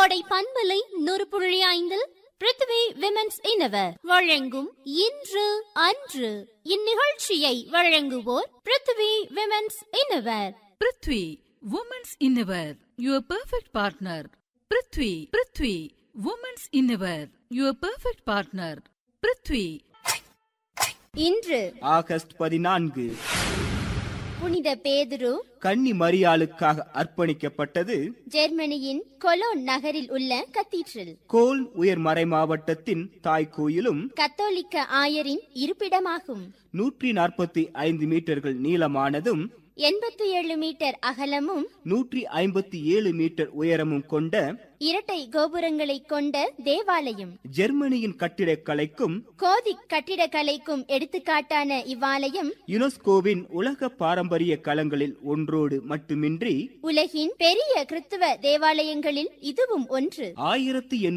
கோடை பண்பலை நூறு புள்ளி ஐந்தில் பிருத்வி விமென்ஸ் இனவர் வழங்கும் இன்று அன்று இந்நிகழ்ச்சியை வழங்குவோர் Prithvi women's innerwear Prithvi women's innerwear your perfect partner Prithvi Prithvi women's innerwear your perfect partner Prithvi இன்று ஆகஸ்ட் பதினான்கு புனித பேதுரு கன்னி மரியாளுக்காக அர்ப்பணிக்கப்பட்டது ஜெர்மனியின் கொலோன் நகரில் உள்ள கத்தீட்ரல் கோல் உயர் மறை மாவட்டத்தின் தாய் கோயிலும் கத்தோலிக்க ஆயரின் இருப்பிடமாகும் நூற்றி நாற்பத்தி ஐந்து மீட்டர்கள் நீளமானதும் எண்பத்தி ஏழு மீட்டர் அகலமும் நூற்றி ஐம்பத்தி ஏழு மீட்டர் உயரமும் கொண்ட இரட்டை கோபுரங்களை கொண்ட தேவாலயம் ஜெர்மனியின் கட்டிடக்கலைக்கும் கோதிக் கட்டிடக்கலைக்கும் எடுத்துக்காட்டான இவ்வாலயம் யுனெஸ்கோவின் உலக பாரம்பரிய களங்களில் ஒன்றோடு மட்டுமின்றி உலகின் பெரிய கிறித்துவ தேவாலயங்களில் இதுவும் ஒன்று ஆயிரத்தி